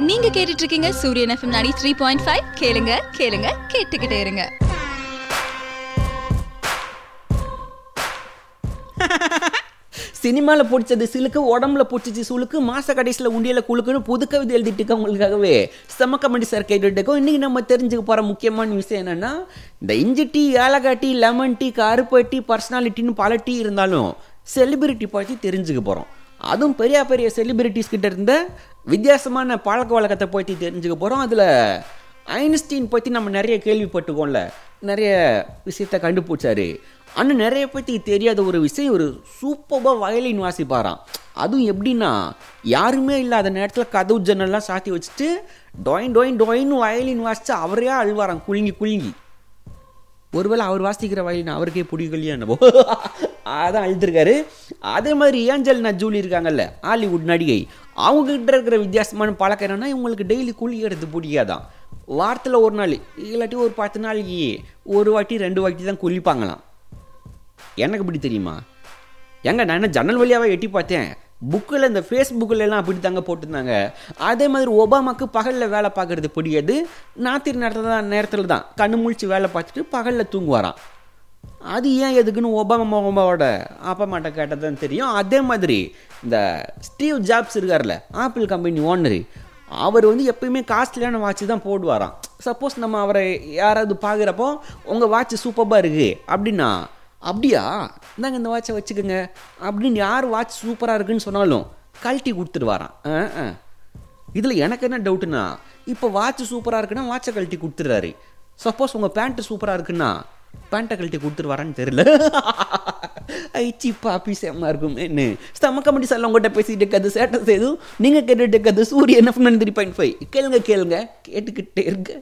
நீங்க கேட்டுட்டு இருக்கீங்க சூரியன் எஃப்எம் 93.5 த்ரீ பாயிண்ட் ஃபைவ் கேளுங்க கேளுங்க கேட்டுக்கிட்டே இருங்க சினிமாவில் பிடிச்சது சிலுக்கு உடம்புல பிடிச்சிச்சு சுளுக்கு மாச கடைசியில் உண்டியல குழுக்குன்னு புது கவிதை எழுதிட்டு இருக்கவங்களுக்காகவே செம கமெடி சார் கேட்டுட்டு இருக்கோம் இன்றைக்கி நம்ம தெரிஞ்சுக்க போகிற முக்கியமான விஷயம் என்னென்னா இந்த இஞ்சி டீ ஏலக்காய் டீ லெமன் டீ கருப்பு டீ பர்சனாலிட்டின்னு பல டீ இருந்தாலும் செலிபிரிட்டி பற்றி தெரிஞ்சுக்க போகிறோம் அதுவும் பெரிய பெரிய செலிபிரிட்டிஸ் கிட்ட இருந்த வித்தியாசமான பழக்க வழக்கத்தை பற்றி தெரிஞ்சுக்க போகிறோம் அதில் ஐன்ஸ்டீன் பற்றி நம்ம நிறைய கேள்விப்பட்டுக்கோம்ல நிறைய விஷயத்த கண்டுபிடிச்சாரு ஆனால் நிறைய பற்றி தெரியாத ஒரு விஷயம் ஒரு சூப்பராக வயலின் வாசிப்பாராம் அதுவும் எப்படின்னா யாருமே இல்லாத நேரத்தில் கதவு ஜன்னல்லாம் சாத்தி வச்சுட்டு டொயின் டொயின் டொயின்னு வயலின் வாசித்து அவரே அழுவாராம் குலுங்கி குலுங்கி ஒருவேளை அவர் வாசிக்கிற வயலின் அவருக்கே பிடிக்கலையா என்னவோ அதான் அழுதுருக்காரு அதே மாதிரி ஏஞ்சல்னா ஜூலி இருக்காங்கல்ல ஹாலிவுட் நடிகை அவங்க கிட்ட இருக்கிற வித்தியாசமான பழக்கம் என்னன்னா இவங்களுக்கு டெய்லி குளிக்கிறது பிடிக்காதான் வாரத்தில் ஒரு நாள் இல்லாட்டி ஒரு பத்து நாளைக்கு ஒரு வாட்டி ரெண்டு வாட்டி தான் குளிப்பாங்களாம் எனக்கு இப்படி தெரியுமா ஏங்க நான் என்ன ஜன்னல் வழியாகவே எட்டி பார்த்தேன் புக்கில் இந்த ஃபேஸ்புக்கில் எல்லாம் அப்படி தாங்க போட்டிருந்தாங்க அதே மாதிரி ஒபாமாக்கு பகலில் வேலை பார்க்குறது பிடிக்காது நாத்திரி நேரத்தில் தான் நேரத்தில் தான் கண்ணு முழிச்சு வேலை பார்த்துட்டு பகலில் தூங்குவாராம் அது ஏன் எதுக்குன்னு ஒபாமா ஒபாமாவோட அப்பா அம்மாட்ட கேட்டது தான் தெரியும் அதே மாதிரி இந்த ஸ்டீவ் ஜாப்ஸ் இருக்கார்ல ஆப்பிள் கம்பெனி ஓனரு அவர் வந்து எப்பயுமே காஸ்ட்லியான வாட்ச் தான் போடுவாராம் சப்போஸ் நம்ம அவரை யாராவது பார்க்குறப்போ உங்கள் வாட்ச் சூப்பராக இருக்குது அப்படின்னா அப்படியா இந்தாங்க இந்த வாட்சை வச்சுக்கோங்க அப்படின்னு யார் வாட்ச் சூப்பராக இருக்குன்னு சொன்னாலும் கழட்டி கொடுத்துருவாராம் இதில் எனக்கு என்ன டவுட்டுன்னா இப்போ வாட்ச் சூப்பராக இருக்குன்னா வாட்சை கழட்டி கொடுத்துட்றாரு சப்போஸ் உங்கள் பேண்ட்டு சூப்பராக இருக்குன்னா பேண்ட்டை கழட்டி கொடுத்துருவாரான்னு தெரியல ஐச்சி பாப்பி செம்மா இருக்கும் என்ன செம்ம கமெடி சார் உங்கள்கிட்ட பேசிட்டு இருக்கிறது சேட்டை செய்தும் நீங்கள் கேட்டுட்டு இருக்கிறது சூரியன் எஃப்எம் த்ரீ பாயிண்ட் ஃபைவ் கேளுங்க கேளுங்க கேட்டுக்கிட்டே இருங்க